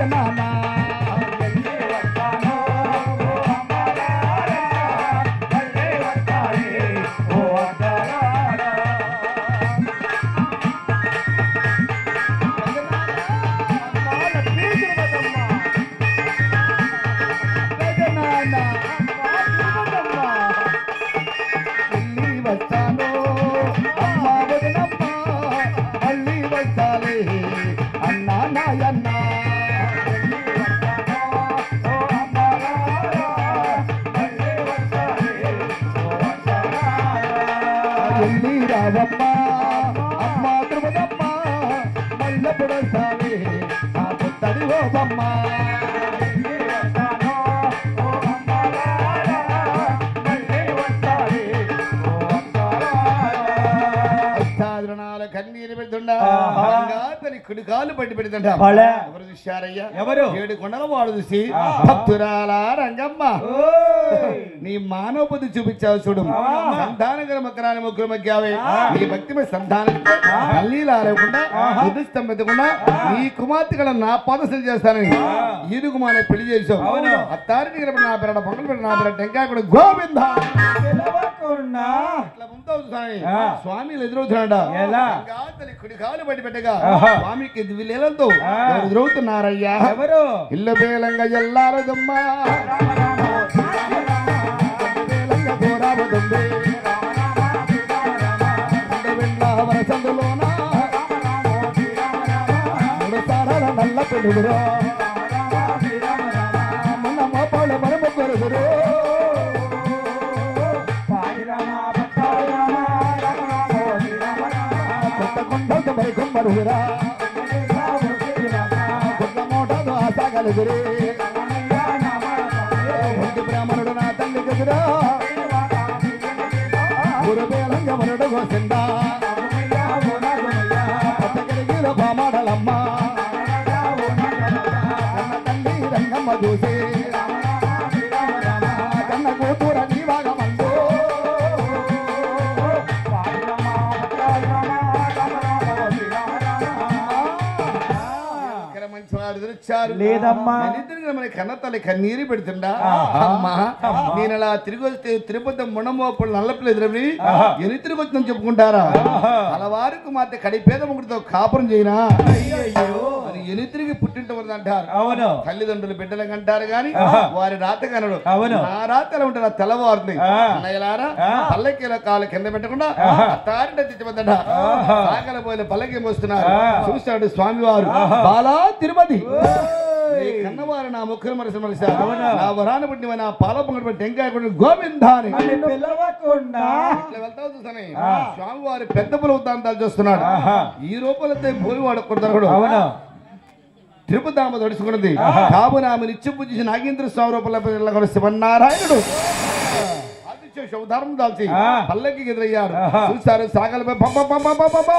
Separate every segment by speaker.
Speaker 1: పెదనాన్న పెదనాన్న మళ్ళీ వస్తాను అమ్మ వదినమ్మ మళ్ళీ వస్తాలే అన్నా నాయన్న ఎల్లి రావమ్మ అమ్మ తిరుపతమ్మ మల్లెప్పుడు వస్తావే నా పుత్తడి ఓబమ్మ అష్టాదరణాల కన్నీరు పెడుతుండా
Speaker 2: ఆహా.
Speaker 1: తన కుడి కాలు పట్టి పెడుతుండా
Speaker 2: భలే.
Speaker 1: ఎవరు చూశారయ్యా
Speaker 2: ఎవరు?
Speaker 1: ఏడు కొండల వాడు చూసి
Speaker 2: ఆహా.
Speaker 1: భక్తురాల రంగమ్మ
Speaker 2: ఓయ్.
Speaker 1: నీ మానవ బుద్ధి చూపించావు చూడు
Speaker 2: ఆహా.
Speaker 1: సంతాన మకరాని ముగ్గురు మగ్గావే
Speaker 2: ఆ.
Speaker 1: నీ భక్తి మీద సంతానం తల్లీలు ఆరకుండా
Speaker 2: ఆహా.
Speaker 1: బుద్ధి స్తంభించకుండా నీ కుమార్తె కూడా నా పాదశలు చేస్తానని
Speaker 2: ఆ.
Speaker 1: ఈదుకు మానే పెళ్లి చేసావు
Speaker 2: అవును.
Speaker 1: అత్తారికి నా పెరడ పొంగలు పెట్టిన నా పెరడ టెంకాయ కూడా గోవింద
Speaker 2: పిలవకుండా
Speaker 1: ఇట్లా ముందవుతు స్వామి
Speaker 2: ఆ.
Speaker 1: స్వామిలు ఎదురవుతున్నాడ
Speaker 2: ఎలా?
Speaker 1: తల్లి కుడి కాలు బయట పెట్టగా
Speaker 2: ఆహా.
Speaker 1: స్వామికి దివిలేలంతో
Speaker 2: ఆ.
Speaker 1: ఎదురవుతున్నారయ్యా
Speaker 2: ఎవరు
Speaker 1: ఇల్లు బేలంగా ఎల్లారదమ్మా బేలంగా గోరావదుంది. ఉండవెండ్ల వరసందులోన మూడు సారాల నల్ల పెనుగురు మొన్న మోపాళ్ళ మనము కొరుగురు కొత్త కొండ మరి కుమ్మరుగురా కొత్త మోటాదు ఆసాగలుగురే ఒంటి బ్రాహ్మణుడు నా తల్లి గదురా గురుబేలంగమనుడు గోసిందా పచ్చగిరిగిలో పామాడలమ్మ కన్న తల్లి రంగమ్మ చూసి కన్న కూతుర నీ భాగమందు ఇక్కడ మంచి వారు ఎదురొచ్చారు
Speaker 2: లేదమ్మా.
Speaker 1: దరిద్రంగా మన కన్న తల్లి కన్నీరు పెడుతుండా
Speaker 2: ఆహా.
Speaker 1: అమ్మా
Speaker 2: అమ్మా.
Speaker 1: నేను అలా తిరిగి వస్తే తిరుపతి మునమోపులు నల్లపిల్లి ఎదురవి
Speaker 2: ఆహా.
Speaker 1: ఎన్ని తిరిగి వచ్చిందని చెప్పుకుంటారా
Speaker 2: ఆహా.
Speaker 1: అలవారు కుమార్తె కడిపేద ముగ్గురితో కాపురం చేయనా
Speaker 2: అయ్యయ్యో
Speaker 1: అది ఎన్ని తిరిగి పుట్టింటవరది అంటారు
Speaker 2: అవును
Speaker 1: తల్లిదండ్రులు బిడ్డలకు అంటారు గాని
Speaker 2: ఆహా.
Speaker 1: వారి రాత కనడు
Speaker 2: అవును.
Speaker 1: నా రాత ఎలా ఉంటుంది తెల్లవారుతుంది
Speaker 2: ఆ.
Speaker 1: అన్నయ్యలారా
Speaker 2: ఆ.
Speaker 1: పల్లకీల కాలు కింద పెట్టకుండా
Speaker 2: ఆహా.
Speaker 1: తారింట తెచ్చిపోద్దట
Speaker 2: ఆహా.
Speaker 1: సాగల పోయిన పల్లకి మోస్తున్నారు
Speaker 2: ఆ.
Speaker 1: చూస్తాడు స్వామివారు
Speaker 2: ఆహా.
Speaker 1: బాలా తిరుపతి
Speaker 2: ఓయ్.
Speaker 1: నీ కన్నవారు నా ముఖం మరసి మరిశారు
Speaker 2: అవునా?
Speaker 1: నా వరాన పుట్టిన నా పాల పొంగడు పెట్టి టెంకాయ కొట్టి గోవింద అని
Speaker 2: మళ్ళీ పిలవకుండా
Speaker 1: ఇట్లా వెళ్తావు చూసానే
Speaker 2: ఆ.
Speaker 1: స్వామివారి పెద్ద పులవుతాంతాలు చూస్తున్నాడు
Speaker 2: ఆహా.
Speaker 1: ఈ రూపంలో పోయి వాడు కొడతాడు
Speaker 2: అవును
Speaker 1: తిరుపతామ తడుచుకున్నది
Speaker 2: ఆహా.
Speaker 1: కాబునామ నిత్యం పూజించిన నాగేంద్ర స్వామి రూపంలో శివనారాయణుడు ఆదిత్య శవధారం దాల్చి
Speaker 2: ఆ.
Speaker 1: పల్లకి ఎదురయ్యాడు
Speaker 2: ఆహా.
Speaker 1: చూస్తారు సాగలపై పంప పంప పంప పంప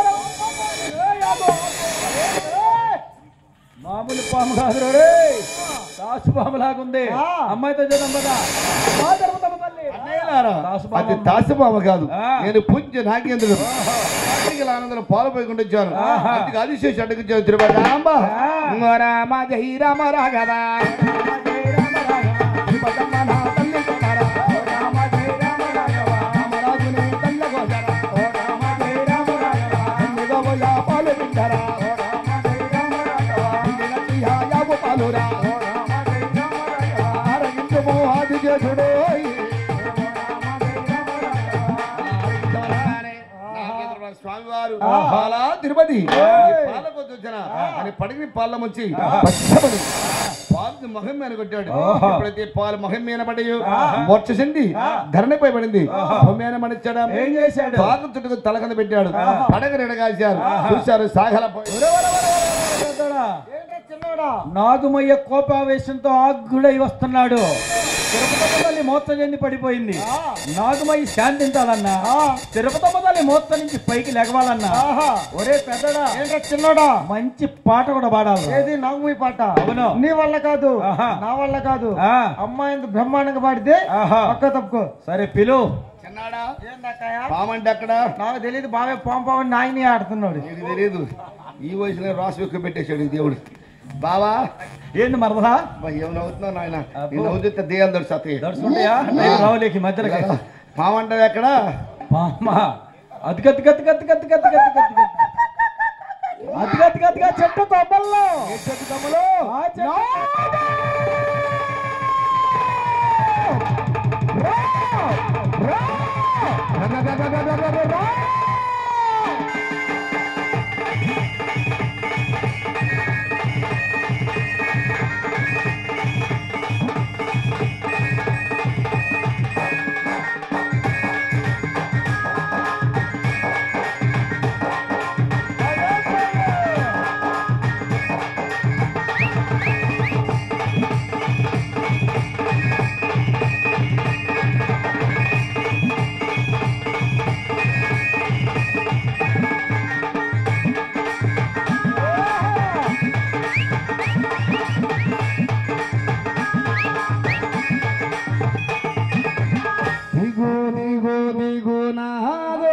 Speaker 2: మామూలు పాము కాదు రే దాసు పాము లాగుంది అమ్మాయితో చేద్దాం కదా మా తిరుపతమ్మ తల్లి.
Speaker 1: అన్నయ్యలారా,
Speaker 2: దాసుపాము
Speaker 1: అది
Speaker 2: అమ్మ.
Speaker 1: దాసబామ కాదు
Speaker 2: ఆ.
Speaker 1: నేను పూజ్య నాగేంద్రుడు కార్తీకల ఆనందం పాలుపోయకుండా వచ్చాను
Speaker 2: ఆహా.
Speaker 1: అందుకు ఆదిశేషి అడ్డుకొచ్చాను తిరుపతి రాంబ
Speaker 2: ఆ.
Speaker 1: రామ జై రామ రాఘవ తిరుపతమ్మ నా తల్లి కుమారా. రామరాజుని తల్లి గోచరా. తల్లిగా పోయా పాలు పిండరా. పిండినట్టి ఆ యాపు పాలురా. ఆరగించుము ఆదిశేషుడు. స్వామివారు పాలా తిరుపతి పాలకొచ్చి వచ్చిన అని పడిగిన పాల ముంచి పచ్చబడి పాలు మొహం మీద కొట్టాడు
Speaker 2: ఆహా.
Speaker 1: ఎప్పుడైతే పాలు మొహం మీద పడి మొర్చ చెంది ధరణిపై పడింది మొహం మీద మడిచాడా
Speaker 2: ఏం చేశాడు?
Speaker 1: పాకు చుట్టుకు తల కింద పెట్టాడు పడగ రెడగాల్చారు చూశారు సాగల
Speaker 2: నాగుమయ్య కోపావేశంతో ఆగ్గుడై వస్తున్నాడు తిరుపతమ్మ తల్లి మోత్త చెంది పడిపోయింది నాగుమయ్య శాంతించాలన్నా తిరుపతమ్మ తల్లి మోత్త నుంచి పైకి లెగవాలన్నా ఒరే పెద్దడా
Speaker 3: చిన్నోడా
Speaker 2: మంచి పాట కూడా పాడాలి
Speaker 3: ఏది నాగమయ్య పాట
Speaker 2: అవును.
Speaker 3: నీ వల్ల కాదు
Speaker 2: ఆహా.
Speaker 3: నా వల్ల కాదు
Speaker 2: ఆ.
Speaker 3: అమ్మాయి ఎంత బ్రహ్మాండంగా పాడితే
Speaker 2: ఆహా.
Speaker 3: పక్క తప్పుకో
Speaker 2: సరే పిలు
Speaker 1: చిన్నాడా
Speaker 3: ఏందక్కయ్య?
Speaker 1: పామంటే అక్కడ
Speaker 3: నాకు తెలియదు బాగా పాంపావని నాయని ఆడుతున్నాడు
Speaker 1: నీకు తెలియదు ఈ వయసులో రాసు ఎక్కువ పెట్టేశాడు ఈ దేవుడు బావా
Speaker 2: ఏంది మరదలా
Speaker 1: ఏమవుతున్నావు నాయన
Speaker 2: అబ్బో.
Speaker 1: ఈ నవ్వు చూస్తే దెయ్యాలు దొరుకుతాయి
Speaker 2: దర్శుంటాయా రావులేకి మధ్యలో
Speaker 1: మామంటావు ఎక్కడ
Speaker 2: మామా అది గతి గతి గతి గతి గతి గతి గతి గతి అది గతి గతిగా చెట్టు కొమ్మల్లో ఆ చెట్టు-
Speaker 1: దిగు దిగు దిగు నాగో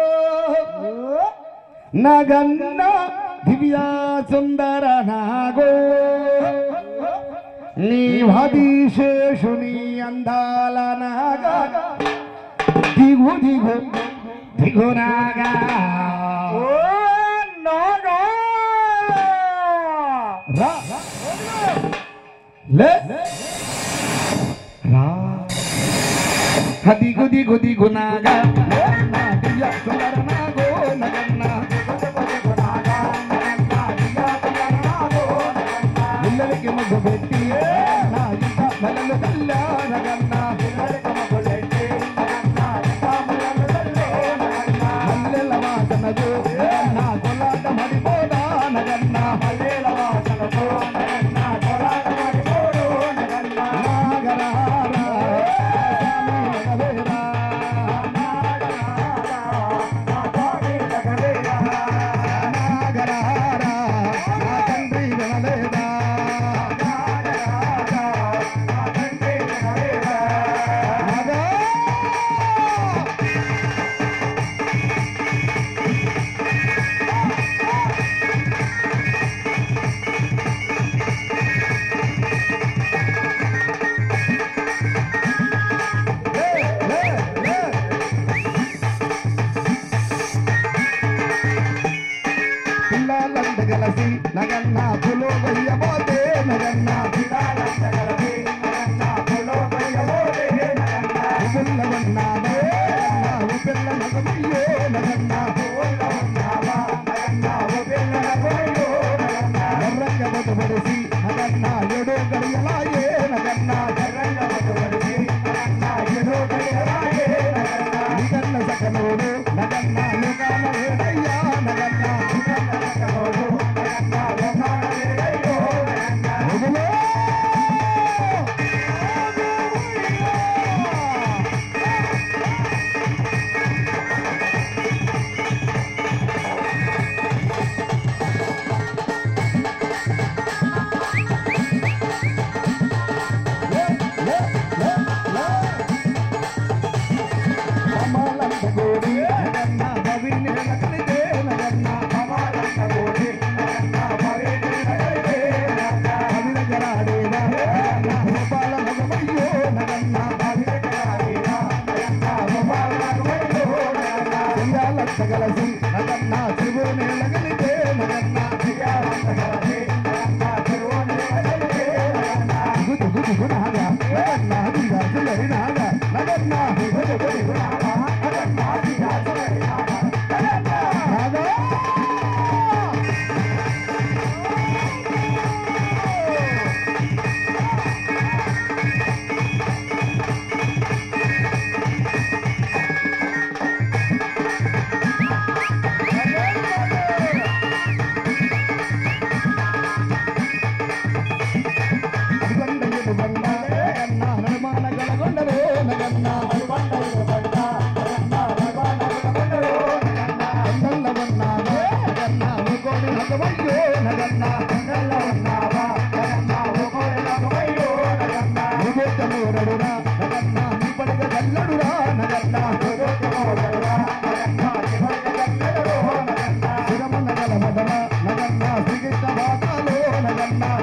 Speaker 1: నగన్న దివ్య సుందర నాగో నీ భదీశేషుని అందాల నాగా దిగు దిగు దిగు నాగా రా లే రా దిగు దిగు దిగు నాగా నగన్న దివ్య సుందర నాగో నగన్న పిల్లలకి మగ్గు పెట్టి నా ఇంట మల్లెలు తల్లా నగన్న మల్లెల వాసనకు నగన్న కొలాట మడిపోదా నగన్న నాగరారా స్వామి నగవేరా నాగరారా నా తండ్రి వినలేదా నాగా పిల్లలంత గలసి నగన్న పులో వెయ్యబోతే నగన్న పిల్లవన్నావే నగన్న పిల్ల నగమయ్యో నగన్న ఎర్రంగ బతుబడిసి నగన్న ఎడో గడియలాయే నగన్న నిగన్న సకనోడు నగన్న లోకాన వేడయ్యా నగన్న మొదలో గలసి నగన్న శివుని నెలగలితే నగన్న గుదు గుదు గునాగా నగన్న దిగా సులరి నాగా నగన్న గుదు గుదు గునాగా నగన్న దిగా సులరి నాగా నాగా నగన్న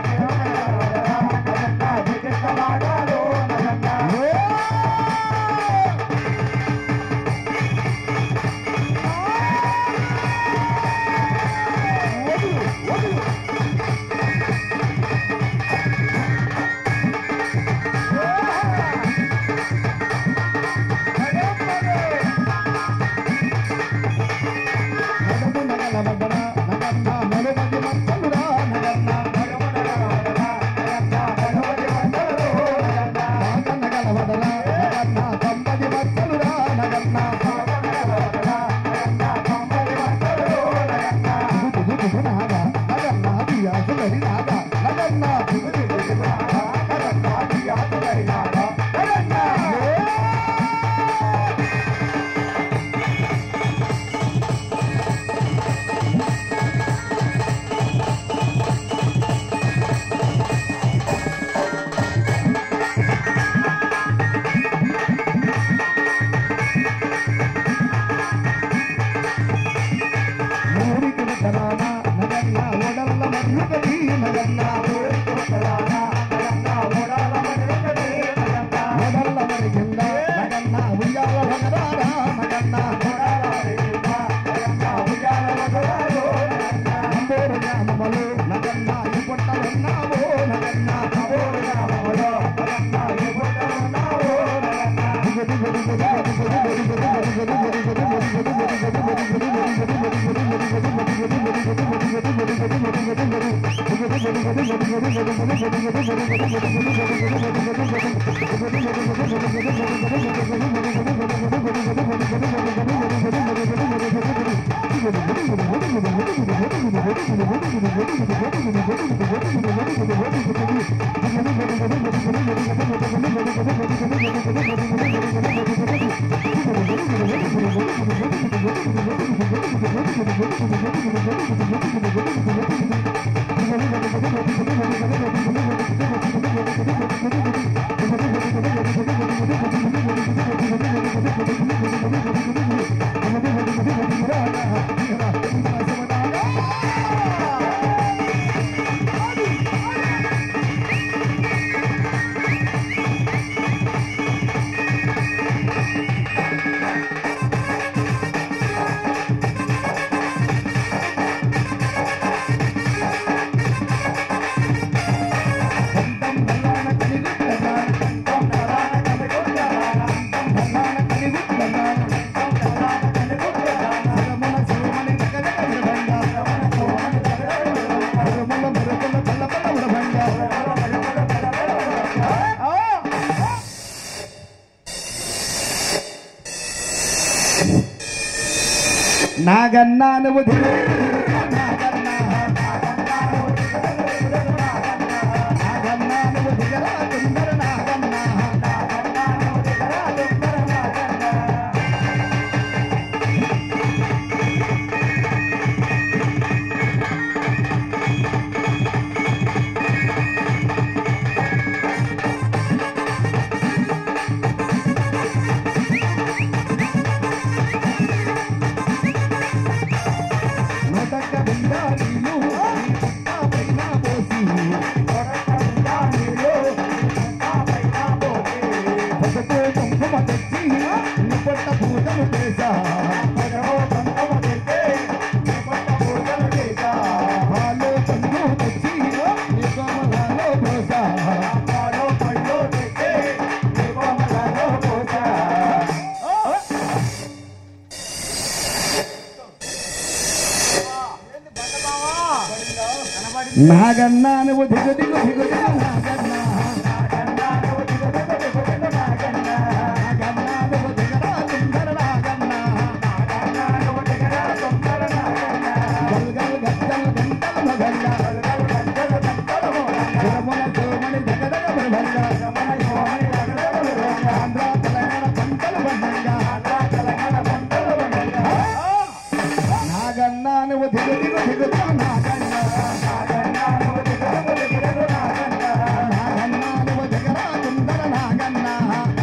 Speaker 1: నాగన్నా నువ్వు దిగు నాగన్నా నువ్వు దిగరా సుందర నాగన్నా నోటక్క బిందా నీళ్ళు నీ పుట్ట పైన పోసి పసుపు కుంకుమ తెచ్చి నీ పొట్ట పూజలు చేశా పాలు పండు తెచ్చి నీ కోమలలో పోసా నాగన్నా నువ్వు దిగు దిగు దిగు దిగు నాగన్నా నాగన్నా నువ్వు దిగరా సుందర నాగన్నా గల్ గల్ గద్దల్ గంటల మగల్ల తిరుమల సోమని జగదగ బ్రహ్మల్ల ఆంధ్ర తెలంగాణ పంటలు బండంగా నాగన్నా నువ్వు దిగు దిగు దిగుతా నాగన్నా నాగన్నా నువ్వు దిగరా సుందర నాగన్నా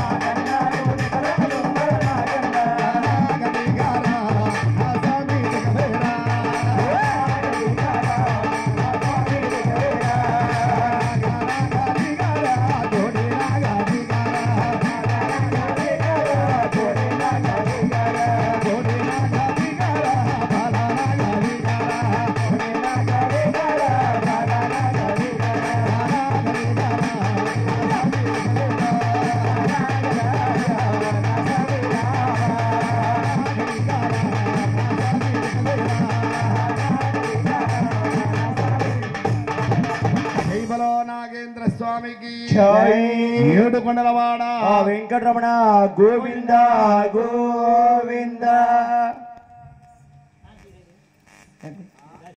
Speaker 1: నాగదిగారా, ఆ స్వామి దిగవేరా. నాగదిగారా, జోడి నాగదిగారా. జోడి నాగదిగారా, బాల నాగదిగారా. జైబలో నాగేంద్ర స్వామికి
Speaker 3: జై.
Speaker 1: ఏడు కొండలవాడ
Speaker 3: ఆ వెంకటరమణ గోవింద గోవింద